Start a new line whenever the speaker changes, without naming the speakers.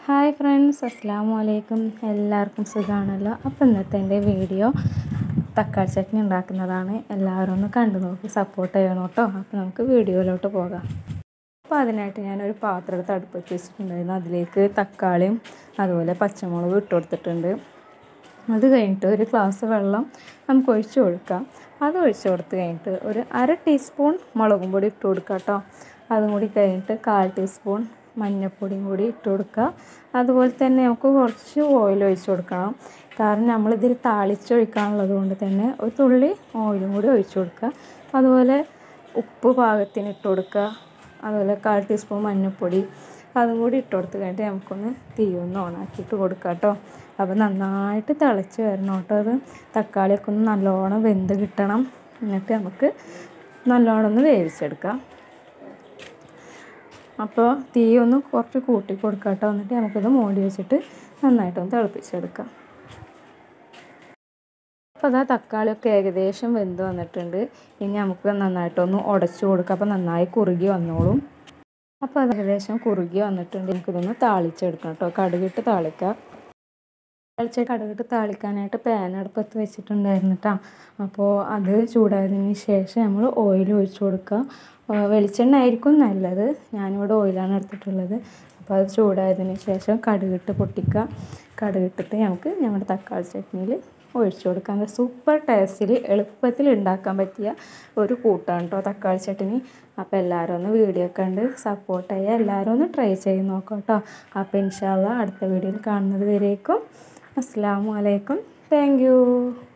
hi friends അസ്സാമു അലൈക്കും എല്ലാവർക്കും സുഖമാണല്ലോ അപ്പോൾ ഇന്നത്തെ എൻ്റെ വീഡിയോ തക്കാളി ചട്നി ഉണ്ടാക്കുന്നതാണ് എല്ലാവരും ഒന്ന് കണ്ടു നോക്കി സപ്പോർട്ട് ചെയ്യണം കേട്ടോ അപ്പോൾ നമുക്ക് വീഡിയോയിലോട്ട് പോകാം അപ്പോൾ അതിനായിട്ട് ഞാനൊരു പാത്രം എടുത്ത് അടുപ്പത്ത് വെച്ചിട്ടുണ്ടായിരുന്നു അതിലേക്ക് തക്കാളിയും അതുപോലെ പച്ചമുളകും ഇട്ട് കൊടുത്തിട്ടുണ്ട് അത് കഴിഞ്ഞിട്ട് ഒരു ഗ്ലാസ് വെള്ളം നമുക്ക് ഒഴിച്ച് കൊടുക്കാം അത് ഒഴിച്ച് കൊടുത്ത് കഴിഞ്ഞിട്ട് ഒരു അര ടീസ്പൂൺ മുളകും പൊടി ഇട്ട് കൊടുക്കുക കേട്ടോ അതും കൂടി കഴിഞ്ഞിട്ട് കാൽ ടീസ്പൂൺ മഞ്ഞൾപ്പൊടിയും കൂടി ഇട്ട് കൊടുക്കുക അതുപോലെ തന്നെ നമുക്ക് കുറച്ച് ഓയിൽ ഒഴിച്ച് കൊടുക്കണം കാരണം നമ്മളിതിൽ താളിച്ചൊഴിക്കാനുള്ളത് കൊണ്ട് തന്നെ ഒരു തുള്ളി ഓയിലും കൂടി ഒഴിച്ച് കൊടുക്കുക അതുപോലെ ഉപ്പ് പാകത്തിന് ഇട്ട് കൊടുക്കുക അതുപോലെ കാൽ ടീസ്പൂൺ മഞ്ഞൾപ്പൊടി അതും കൂടി ഇട്ട് കൊടുത്ത് കഴിഞ്ഞിട്ട് നമുക്കൊന്ന് തീ ഒന്ന് ഓണാക്കിയിട്ട് കൊടുക്കാം കേട്ടോ അപ്പോൾ നന്നായിട്ട് തിളച്ച് വരണം കേട്ടോ അത് തക്കാളിയൊക്കെ ഒന്ന് നല്ലോണം വെന്ത് കിട്ടണം എന്നിട്ട് നമുക്ക് നല്ലോണം ഒന്ന് വേവിച്ചെടുക്കാം അപ്പോൾ തീ ഒന്ന് കുറച്ച് കൂട്ടി കൊടുക്കാം കേട്ടോ എന്നിട്ട് നമുക്കിത് മൂടി വെച്ചിട്ട് നന്നായിട്ടൊന്ന് തിളപ്പിച്ചെടുക്കാം അപ്പോൾ അതാ തക്കാളിയൊക്കെ ഏകദേശം വെന്ത് വന്നിട്ടുണ്ട് ഇനി നമുക്ക് നന്നായിട്ടൊന്ന് ഉടച്ചു കൊടുക്കാം അപ്പോൾ നന്നായി കുറുകി വന്നോളും അപ്പോൾ അത് ഏകദേശം കുറുകി വന്നിട്ടുണ്ട് നമുക്കിതൊന്ന് താളിച്ചെടുക്കണം കേട്ടോ കടുകിട്ട് താളിക്കാം താളിച്ച കടുകിട്ട് താളിക്കാനായിട്ട് പാൻ അടുപ്പത്ത് വെച്ചിട്ടുണ്ടായിരുന്നു കേട്ടോ അപ്പോൾ അത് ചൂടായതിന് ശേഷം നമ്മൾ ഓയിൽ ഒഴിച്ച് കൊടുക്കുക വെളിച്ചെണ്ണ ആയിരിക്കും നല്ലത് ഞാനിവിടെ ഓയിലാണ് എടുത്തിട്ടുള്ളത് അപ്പോൾ അത് ചൂടായതിന് ശേഷം കടുകിട്ട് പൊട്ടിക്കുക കടുകിട്ടിട്ട് നമുക്ക് നമ്മുടെ തക്കാളി ചട്നിയിൽ ഒഴിച്ചു കൊടുക്കാം സൂപ്പർ ടേസ്റ്റിൽ എളുപ്പത്തിൽ ഉണ്ടാക്കാൻ പറ്റിയ ഒരു കൂട്ടാണ് കേട്ടോ തക്കാളി ചട്നി അപ്പോൾ എല്ലാവരും ഒന്ന് വീഡിയോ കണ്ട് സപ്പോർട്ട് ചെയ്യുക എല്ലാവരും ഒന്ന് ട്രൈ ചെയ്ത് നോക്കാം കേട്ടോ അപ്പോൾ ഇൻഷാല്ല അടുത്ത വീഡിയോയിൽ കാണുന്നത് വരേക്കും അസ്സാം വലൈക്കും താങ്ക് യു